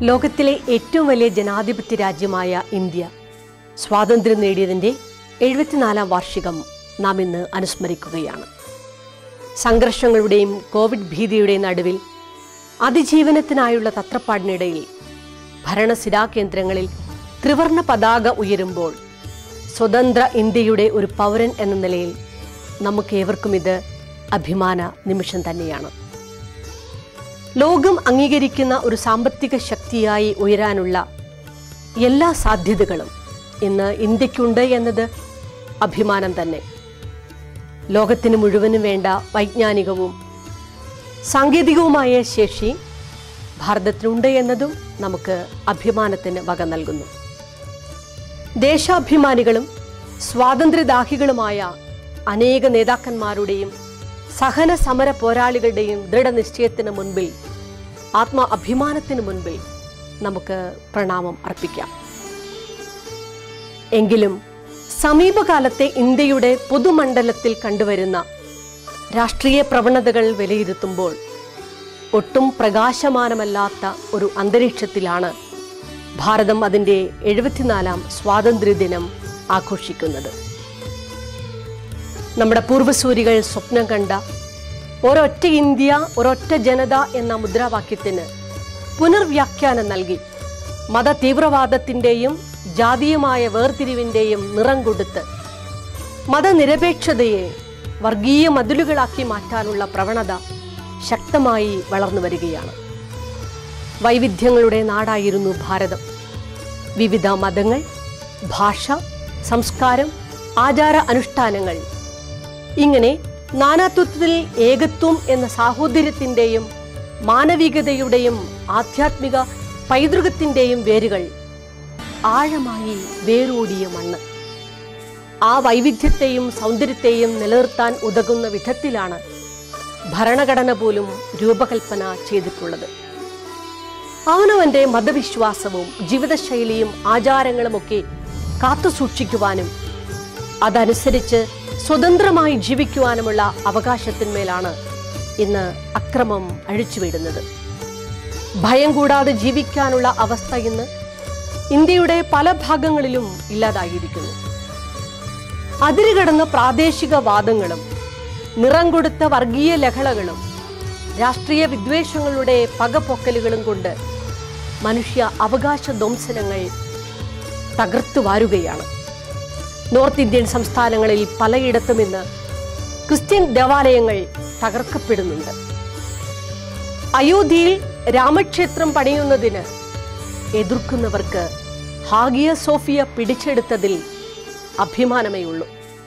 ലോകത്തിലെ ഏറ്റവും വലിയ ജനാധിപത്യ രാജ്യമായ ഇന്ത്യ സ്വാതന്ത്ര്യം നേടിയതിൻ്റെ എഴുപത്തിനാലാം വാർഷികം നാം ഇന്ന് അനുസ്മരിക്കുകയാണ് സംഘർഷങ്ങളുടെയും കോവിഡ് ഭീതിയുടെയും നടുവിൽ അതിജീവനത്തിനായുള്ള തത്രപ്പാടിനിടയിൽ ഭരണസിരാകേന്ദ്രങ്ങളിൽ ത്രിവർണ പതാക ഉയരുമ്പോൾ സ്വതന്ത്ര ഇന്ത്യയുടെ ഒരു പൗരൻ എന്ന നിലയിൽ നമുക്കേവർക്കും ഇത് അഭിമാന നിമിഷം തന്നെയാണ് ലോകം അംഗീകരിക്കുന്ന ഒരു സാമ്പത്തിക ശക്തിയായി ഉയരാനുള്ള എല്ലാ സാധ്യതകളും ഇന്ന് ഇന്ത്യക്കുണ്ട് എന്നത് അഭിമാനം തന്നെ ലോകത്തിന് മുഴുവനും വേണ്ട വൈജ്ഞാനികവും സാങ്കേതികവുമായ ശേഷി ഭാരതത്തിനുണ്ട് എന്നതും നമുക്ക് അഭിമാനത്തിന് വക നൽകുന്നു ദേശാഭിമാനികളും സ്വാതന്ത്ര്യദാഹികളുമായ അനേക നേതാക്കന്മാരുടെയും സഹന സമര പോരാളികളുടെയും ദൃഢനിശ്ചയത്തിന് മുൻപിൽ ആത്മ അഭിമാനത്തിന് മുൻപിൽ നമുക്ക് പ്രണാമം അർപ്പിക്കാം എങ്കിലും സമീപകാലത്തെ ഇന്ത്യയുടെ പൊതുമണ്ഡലത്തിൽ കണ്ടുവരുന്ന രാഷ്ട്രീയ പ്രവണതകൾ വിലയിരുത്തുമ്പോൾ ഒട്ടും പ്രകാശമാനമല്ലാത്ത ഒരു അന്തരീക്ഷത്തിലാണ് ഭാരതം അതിൻ്റെ എഴുപത്തിനാലാം സ്വാതന്ത്ര്യദിനം ആഘോഷിക്കുന്നത് നമ്മുടെ പൂർവ്വസൂരികൾ സ്വപ്നം കണ്ട ഒരൊറ്റ ഇന്ത്യ ഒരൊറ്റ ജനത എന്ന മുദ്രാവാക്യത്തിന് പുനർവ്യാഖ്യാനം നൽകി മത തീവ്രവാദത്തിൻ്റെയും ജാതീയമായ വേർതിരിവിൻ്റെയും നിറം കൊടുത്ത് മതനിരപേക്ഷതയെ വർഗീയ മതിലുകളാക്കി മാറ്റാനുള്ള പ്രവണത ശക്തമായി വളർന്നു വരികയാണ് വൈവിധ്യങ്ങളുടെ നാടായിരുന്നു ഭാരതം വിവിധ മതങ്ങൾ ഭാഷ സംസ്കാരം ആചാര അനുഷ്ഠാനങ്ങൾ ഇങ്ങനെ നാനാത്വത്തിൽ ഏകത്വം എന്ന സാഹോദര്യത്തിൻ്റെയും മാനവികതയുടെയും ആധ്യാത്മിക പൈതൃകത്തിൻ്റെയും വേരുകൾ ആഴമായി വേരോടിയ മണ്ണ് ആ വൈവിധ്യത്തെയും സൗന്ദര്യത്തെയും നിലനിർത്താൻ ഉതകുന്ന വിധത്തിലാണ് ഭരണഘടന പോലും രൂപകൽപ്പന ചെയ്തിട്ടുള്ളത് അവനവന്റെ മതവിശ്വാസവും ജീവിതശൈലിയും ആചാരങ്ങളുമൊക്കെ കാത്തുസൂക്ഷിക്കുവാനും അതനുസരിച്ച് സ്വതന്ത്രമായി ജീവിക്കുവാനുമുള്ള അവകാശത്തിന്മേലാണ് ഇന്ന് അക്രമം അഴിച്ചുവിടുന്നത് ഭയം കൂടാതെ ജീവിക്കാനുള്ള അവസ്ഥ ഇന്ന് ഇന്ത്യയുടെ പല ഭാഗങ്ങളിലും ഇല്ലാതായിരിക്കുന്നു അതിരുകടന്ന പ്രാദേശിക വാദങ്ങളും നിറം കൊടുത്ത വർഗീയ ലഹളകളും രാഷ്ട്രീയ വിദ്വേഷങ്ങളുടെ പകപ്പൊക്കലുകളും കൊണ്ട് മനുഷ്യ അവകാശ ധ്വംസനങ്ങൾ തകർത്തു വാരുകയാണ് നോർത്ത് ഇന്ത്യൻ സംസ്ഥാനങ്ങളിൽ പലയിടത്തും ഇന്ന് ക്രിസ്ത്യൻ ദേവാലയങ്ങൾ തകർക്കപ്പെടുന്നുണ്ട് അയോധ്യയിൽ രാമക്ഷേത്രം പണിയുന്നതിന് എതിർക്കുന്നവർക്ക് ഹാഗിയ സോഫിയ പിടിച്ചെടുത്തതിൽ അഭിമാനമേ ഉള്ളൂ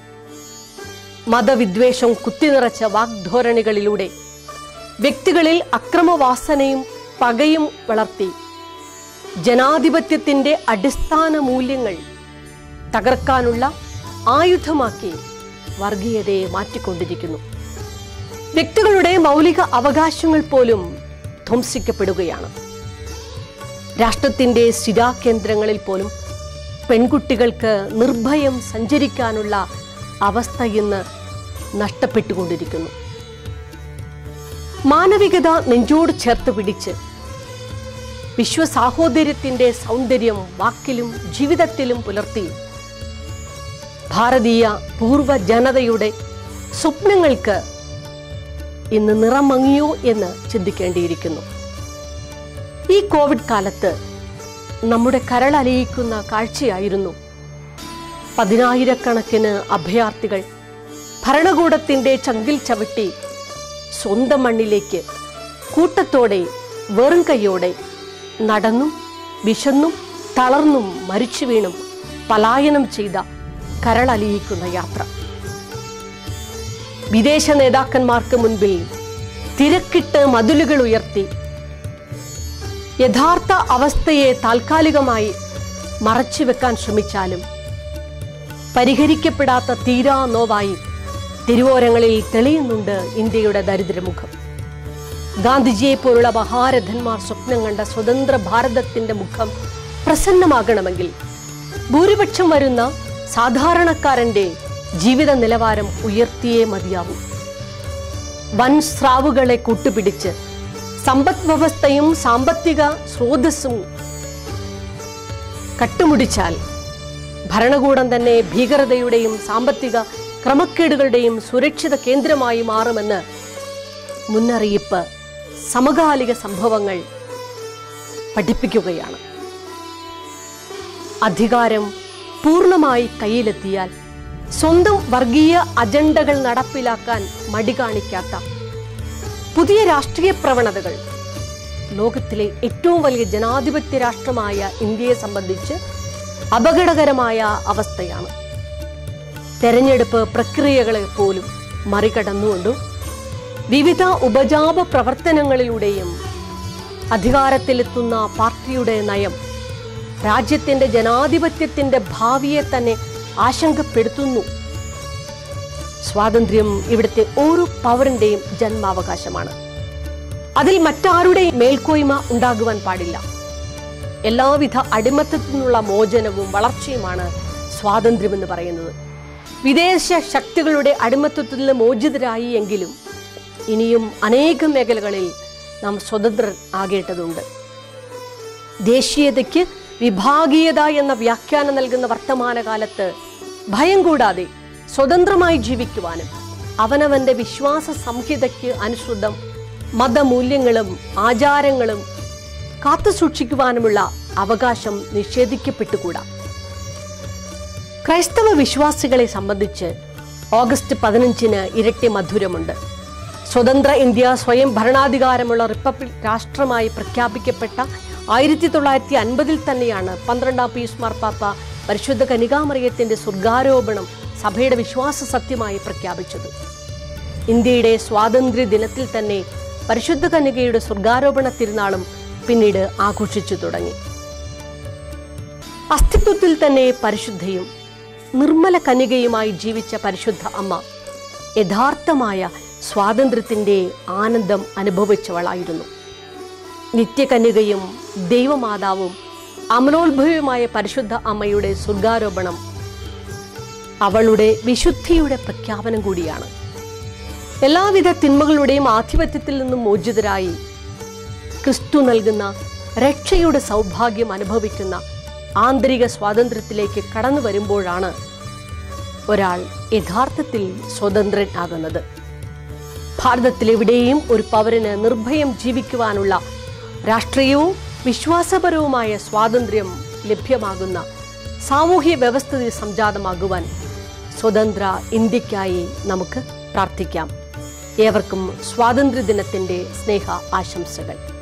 മതവിദ്വേഷം കുത്തിനിറച്ച വാഗ്ധോരണികളിലൂടെ വ്യക്തികളിൽ അക്രമവാസനയും പകയും വളർത്തി ജനാധിപത്യത്തിന്റെ അടിസ്ഥാന മൂല്യങ്ങൾ തകർക്കാനുള്ള ആയുധമാക്കി വർഗീയതയെ മാറ്റിക്കൊണ്ടിരിക്കുന്നു വ്യക്തികളുടെ മൗലിക അവകാശങ്ങൾ പോലും ധ്വംസിക്കപ്പെടുകയാണ് രാഷ്ട്രത്തിന്റെ സ്ഥിരാകേന്ദ്രങ്ങളിൽ പോലും പെൺകുട്ടികൾക്ക് നിർഭയം സഞ്ചരിക്കാനുള്ള അവസ്ഥ ഇന്ന് നഷ്ടപ്പെട്ടുകൊണ്ടിരിക്കുന്നു മാനവികത നെഞ്ചോട് ചേർത്ത് പിടിച്ച് വിശ്വസാഹോദര്യത്തിന്റെ സൗന്ദര്യം വാക്കിലും ജീവിതത്തിലും പുലർത്തി ഭാരതീയ പൂർവ്വ ജനതയുടെ സ്വപ്നങ്ങൾക്ക് ഇന്ന് നിറമങ്ങിയോ എന്ന് ചിന്തിക്കേണ്ടിയിരിക്കുന്നു ഈ കോവിഡ് കാലത്ത് നമ്മുടെ കരളലിയിക്കുന്ന കാഴ്ചയായിരുന്നു പതിനായിരക്കണക്കിന് അഭയാർത്ഥികൾ ഭരണകൂടത്തിന്റെ ചങ്കിൽ ചവിട്ടി സ്വന്തം മണ്ണിലേക്ക് കൂട്ടത്തോടെ വെറും കൈയോടെ നടന്നും വിശന്നും തളർന്നും മരിച്ചു വീണും പലായനം ചെയ്ത കരളലിയിക്കുന്ന യാത്ര വിദേശ നേതാക്കന്മാർക്ക് മുൻപിൽ തിരക്കിട്ട് മതിലുകൾ ഉയർത്തി യഥാർത്ഥ അവസ്ഥയെ താൽക്കാലികമായി മറച്ചുവെക്കാൻ ശ്രമിച്ചാലും പരിഹരിക്കപ്പെടാത്ത തീരാ നോവായി തിരുവോരങ്ങളിൽ തെളിയുന്നുണ്ട് ഇന്ത്യയുടെ ദരിദ്രമുഖം ഗാന്ധിജിയെ പോലുള്ള മഹാരഥന്മാർ സ്വപ്നം കണ്ട സ്വതന്ത്ര ഭാരതത്തിന്റെ മുഖം പ്രസന്നമാകണമെങ്കിൽ ഭൂരിപക്ഷം വരുന്ന സാധാരണക്കാരന്റെ ജീവിത നിലവാരം ഉയർത്തിയേ മതിയാവൂ വൻ സ്രാവുകളെ കൂട്ടുപിടിച്ച് സമ്പദ് വ്യവസ്ഥയും സാമ്പത്തിക സ്രോതസ്സും കട്ടുമുടിച്ചാൽ ഭരണകൂടം തന്നെ ഭീകരതയുടെയും സാമ്പത്തിക ക്രമക്കേടുകളുടെയും സുരക്ഷിത കേന്ദ്രമായി മാറുമെന്ന് മുന്നറിയിപ്പ് സമകാലിക സംഭവങ്ങൾ പഠിപ്പിക്കുകയാണ് അധികാരം പൂർണ്ണമായി കയ്യിലെത്തിയാൽ സ്വന്തം വർഗീയ അജണ്ടകൾ നടപ്പിലാക്കാൻ മടി കാണിക്കാത്ത പുതിയ രാഷ്ട്രീയ പ്രവണതകൾ ലോകത്തിലെ ഏറ്റവും വലിയ ജനാധിപത്യ രാഷ്ട്രമായ ഇന്ത്യയെ സംബന്ധിച്ച് അപകടകരമായ അവസ്ഥയാണ് തെരഞ്ഞെടുപ്പ് പ്രക്രിയകളെ പോലും മറികടന്നുകൊണ്ടും വിവിധ ഉപജാപ പ്രവർത്തനങ്ങളിലൂടെയും അധികാരത്തിലെത്തുന്ന പാർട്ടിയുടെ നയം രാജ്യത്തിന്റെ ജനാധിപത്യത്തിന്റെ ഭാവിയെ തന്നെ ആശങ്കപ്പെടുത്തുന്നു സ്വാതന്ത്ര്യം ഇവിടുത്തെ ഓരോ പൗരന്റെയും ജന്മാവകാശമാണ് അതിൽ മറ്റാരുടെയും മേൽക്കോയ്മ ഉണ്ടാകുവാൻ പാടില്ല എല്ലാവിധ അടിമത്തത്തിൽ നിന്നുള്ള മോചനവും വളർച്ചയുമാണ് സ്വാതന്ത്ര്യം എന്ന് പറയുന്നത് വിദേശ ശക്തികളുടെ അടിമത്തത്തിൽ നിന്ന് മോചിതരായി എങ്കിലും ഇനിയും അനേകം മേഖലകളിൽ നാം സ്വതന്ത്രർ ആകേണ്ടതുണ്ട് ദേശീയതയ്ക്ക് വിഭാഗീയത എന്ന വ്യാഖ്യാനം നൽകുന്ന വർത്തമാനകാലത്ത് ഭയം കൂടാതെ സ്വതന്ത്രമായി ജീവിക്കുവാനും അവനവന്റെ വിശ്വാസ സംഹിതയ്ക്ക് അനുസൃതം മതമൂല്യങ്ങളും ആചാരങ്ങളും കാത്തുസൂക്ഷിക്കുവാനുമുള്ള അവകാശം നിഷേധിക്കപ്പെട്ടുകൂടാ ക്രൈസ്തവ വിശ്വാസികളെ സംബന്ധിച്ച് ഓഗസ്റ്റ് പതിനഞ്ചിന് ഇരട്ടി മധുരമുണ്ട് സ്വതന്ത്ര ഇന്ത്യ സ്വയം ഭരണാധികാരമുള്ള റിപ്പബ്ലിക് രാഷ്ട്രമായി പ്രഖ്യാപിക്കപ്പെട്ട ആയിരത്തി തൊള്ളായിരത്തി അൻപതിൽ തന്നെയാണ് പന്ത്രണ്ടാം പീസ് മാർപ്പാപ്പ പരിശുദ്ധ കനികാമറിയത്തിന്റെ സ്വർഗാരോപണം സഭയുടെ വിശ്വാസ സത്യമായി പ്രഖ്യാപിച്ചത് ഇന്ത്യയുടെ സ്വാതന്ത്ര്യ ദിനത്തിൽ തന്നെ പരിശുദ്ധ കന്യകയുടെ സ്വർഗാരോപണ തിരുനാളും പിന്നീട് ആഘോഷിച്ചു തുടങ്ങി അസ്തിത്വത്തിൽ തന്നെ പരിശുദ്ധയും നിർമ്മല കന്യകയുമായി ജീവിച്ച പരിശുദ്ധ അമ്മ യഥാർത്ഥമായ സ്വാതന്ത്ര്യത്തിന്റെ ആനന്ദം അനുഭവിച്ചവളായിരുന്നു നിത്യകന്യകയും ദൈവമാതാവും അമലോത്ഭവമായ പരിശുദ്ധ അമ്മയുടെ സ്വർഗാരോപണം അവളുടെ വിശുദ്ധിയുടെ പ്രഖ്യാപനം കൂടിയാണ് എല്ലാവിധ തിന്മകളുടെയും ആധിപത്യത്തിൽ നിന്നും മോചിതരായി ക്രിസ്തു നൽകുന്ന രക്ഷയുടെ സൗഭാഗ്യം അനുഭവിക്കുന്ന ആന്തരിക സ്വാതന്ത്ര്യത്തിലേക്ക് കടന്നു വരുമ്പോഴാണ് ഒരാൾ യഥാർത്ഥത്തിൽ സ്വതന്ത്രൻ ആകുന്നത് ഭാരതത്തിലെവിടെയും ഒരു പൗരന് നിർഭയം ജീവിക്കുവാനുള്ള രാഷ്ട്രീയവും വിശ്വാസപരവുമായ സ്വാതന്ത്ര്യം ലഭ്യമാകുന്ന സാമൂഹ്യ വ്യവസ്ഥിതി സംജാതമാകുവാൻ സ്വതന്ത്ര ഇന്ത്യക്കായി നമുക്ക് പ്രാർത്ഥിക്കാം ഏവർക്കും സ്വാതന്ത്ര്യദിനത്തിന്റെ സ്നേഹ ആശംസകൾ